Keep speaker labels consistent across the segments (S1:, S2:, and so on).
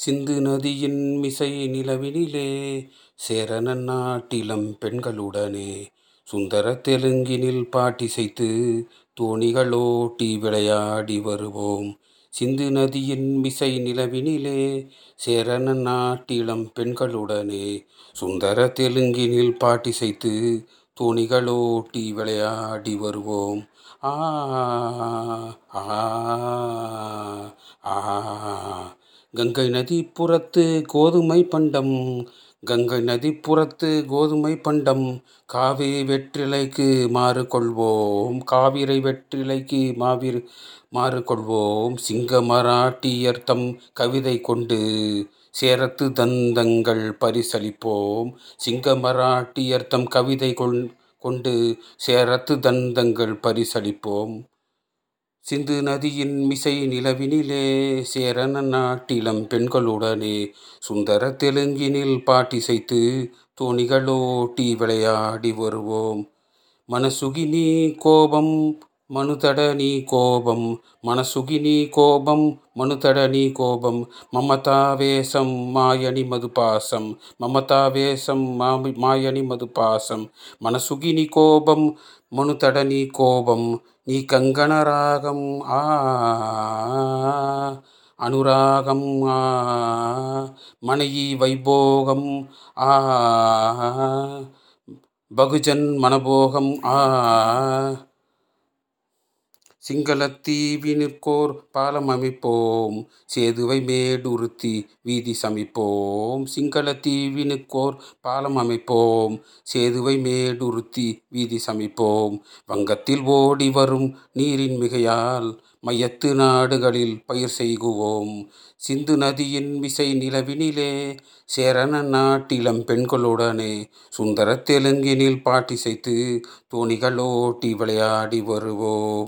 S1: சிந்து நதியின் மிசை நிலவினிலே சேரனன் நாட்டிளம் பெண்களுடனே சுந்தரத் தெலுங்கினில் பாட்டிசைத்து தோணிகளோட்டி விளையாடி வருவோம். சிந்து நதியின் மிசை நிலவினிலே சேரனன் நாட்டிளம் பெண்களுடனே சுந்தரத் தெலுங்கினில் பாட்டிசைத்து தோணிகளோட்டி விளையாடி வருவோம். ஆ ஆ ஆ கங்கை நதிப்புறத்து கோதுமைப் பண்டம் கங்கை நதிப்புறத்து கோதுமைப் பண்டம் காவிரி வெற்றிலைக்கு மாறு கொள்வோம் காவிரி வெற்றிலைக்கு மாவிரு மாறு கொள்வோம் சிங்க மராட்டியர்தம் கவிதை கொண்டு சேரத்து தந்தங்கள் பரிசளிப்போம் சிங்க மராட்டியர்தம் கவிதை கொண்டு சேரத்து தந்தங்கள் பரிசளிப்போம். சிந்து நதியின் மிசை நிலவினிலே சேரனன் நாட்டிளம் பெண்களுடனே சுந்தரத் தெலுங்கினில் பாட்டிசைத்து தோணிகளோட்டி விளையாடி வருவோம். மனசுகினி கோபம் மனுதடனி கோபம் மனசுகினி கோபம் மனுதடனி கோபம் மமதாவேசம் மாயని మధుపాసం మమతావేశం మాయని మధుపాసం మనసుగిని కోపం మనుతడని కోపం నీ కంగణ రాగం ఆ అనురాగం ఆ మనయి వైభోగం ఆ பகுஜன் மனபோகம் ஆ சிங்களத் தீவினுக்கோர் பாலம் அமைப்போம் சேதுவை மேடுறுத்தி வீதி சமைப்போம் சிங்களத் தீவினுக்கோர் பாலம் அமைப்போம் சேதுவை மேடுறுத்தி வீதி சமைப்போம் வங்கத்தில் ஓடி வரும் நீரின் மிகையால் மையத்து நாடுகளில் பயிர் செய்குவோம். சிந்து நதியின் மிசை நிலவினிலே சேரனன் நாட்டிளம் பெண்களுடனே சுந்தரத் தெலுங்கினில் பாட்டிசைத்து தோணிகளோட்டி விளையாடி வருவோம்.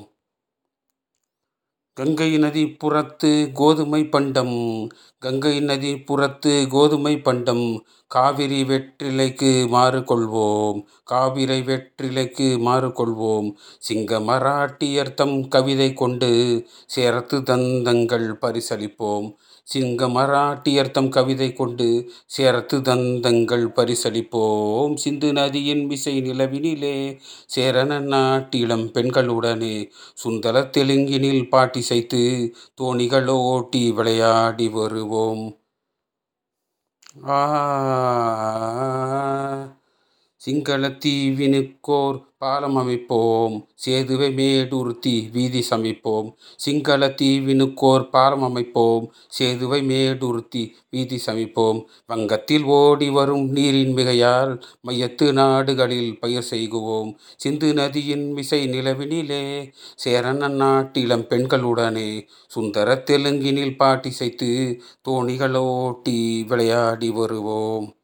S1: கங்கை நதிப்புறத்து கோதுமைப் பண்டம் கங்கை நதிப்புறத்து கோதுமைப் பண்டம் காவிரி வெற்றிலைக்கு மாறு கொள்வோம் காவிரி வெற்றிலைக்கு மாறு கொள்வோம் சிங்க மராட்டியர்தம் கவிதை கொண்டு சேரத்து தந்தங்கள் பரிசளிப்போம். சிங்க மராட்டியர்தம் கவிதை கொண்டு சேரத்து தந்தங்கள் பரிசளிப்போம். சிந்து நதியின் மிசை நிலவினிலே சேரனன் நாட்டிளம் பெண்களுடனே சுந்தரத் தெலுங்கினில் பாட்டிசைத்து தோணிகளோட்டி விளையாடி வருவோம். ஆ சிங்களத் தீவினுக்கோர் பாலம் அமைப்போம் சேதுவை மேடுறுத்தி வீதி சமைப்போம் சிங்களத் தீவினுக்கோர் பாலம் அமைப்போம் சேதுவை மேடுறுத்தி வீதி சமைப்போம் வங்கத்தில் ஓடி வரும் நீரின் மிகையால் மையத்து நாடுகளில் பயிர் செய்குவோம். சிந்து நதியின் மிசை நிலவினிலே சேரனன் நாட்டிளம் பெண்களுடனே சுந்தரத் தெலுங்கினில் பாட்டிசைத்து தோணிகளோட்டி விளையாடி வருவோம்.